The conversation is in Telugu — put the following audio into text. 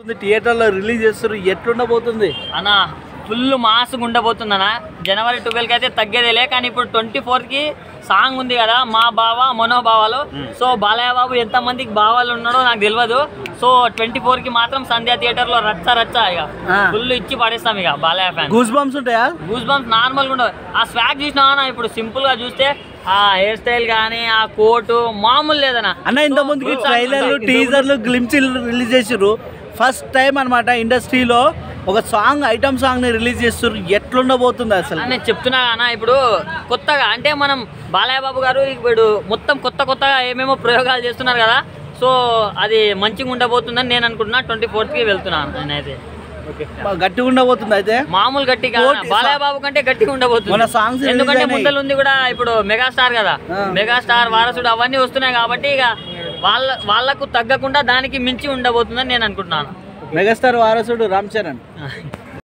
థియేటర్లో రిలీజ్ చేస్తారు ఎట్లుండబోతుంది అన్న ఫుల్ మాస్గా ఉండబోతుంది అన్న జనవరి ట్వెల్వ్కి అయితే తగ్గేదేలే కానీ ఇప్పుడు ట్వంటీ ఫోర్త్కి సాంగ్ ఉంది కదా మా బావ మనోభావాలు సో బాలయ్య బాబు ఎంత మందికి భావాలు ఉన్నాడో నాకు తెలియదు సో ట్వంటీ ఫోర్కి మాత్రం సంధ్యా థియేటర్లో రచ్చ రచ్చ ఇక ఆ. ఫుల్ ఇచ్చి పడేస్తాం ఇక బాలయ్య ఫ్యాన్ గూస్ బంప్స్ ఉంటాయా గూస్ బంప్స్ నార్మల్గా ఉండదు ఆ స్వాగ్ చూసినా ఇప్పుడు సింపుల్గా చూస్తే ఆ హెయిర్ స్టైల్ కానీ ఆ కోటు మామూలు లేదన్నా అన్న ఇంత ముందుకి ట్రైలర్లు టీజర్లు గ్లిమ్స్ రిలీజ్ చేసిర్రు ఫస్ట్ టైం అన్నమాట ఇండస్ట్రీలో ఒక సాంగ్ ఐటమ్ సాంగ్ ని రిలీజ్ చేస్తారు ఎట్లుండబోతుంది అసలు అని నేను చెప్తున్నా అన్న ఇప్పుడు కొత్తగా అంటే మనం బాలయ్య బాబు గారు ఇప్పుడు మొత్తం కొత్త కొత్తగా ఏమేమో ప్రయోగాలు చేస్తున్నారు కదా సో అది మంచిగా ఉండబోతుందని నేను అనుకుంటున్నా ట్వంటీ ఫోర్త్కి వెళ్తున్నాను నేనైతే గట్టిగా ఉండబోతుంది అయితే మామూలు గట్టిగా కోటి- బాలయ్య బాబు కంటే గట్టిగా మన ఉండబోతుంది songs release ఎందుకంటే అయినాయి. ముందలు ఉంది కూడా ఇప్పుడు మెగాస్టార్ కదా ఆ. మెగాస్టార్ వారసుడు అవన్నీ వస్తున్నాయి కాబట్టి ఇక వాళ్ళ వాళ్ళకు తగ్గకుండా దానికి మించి ఉండబోతుందని నేను అనుకుంటున్నాను మెగాస్టార్ వారసుడు రామ్ చరణ్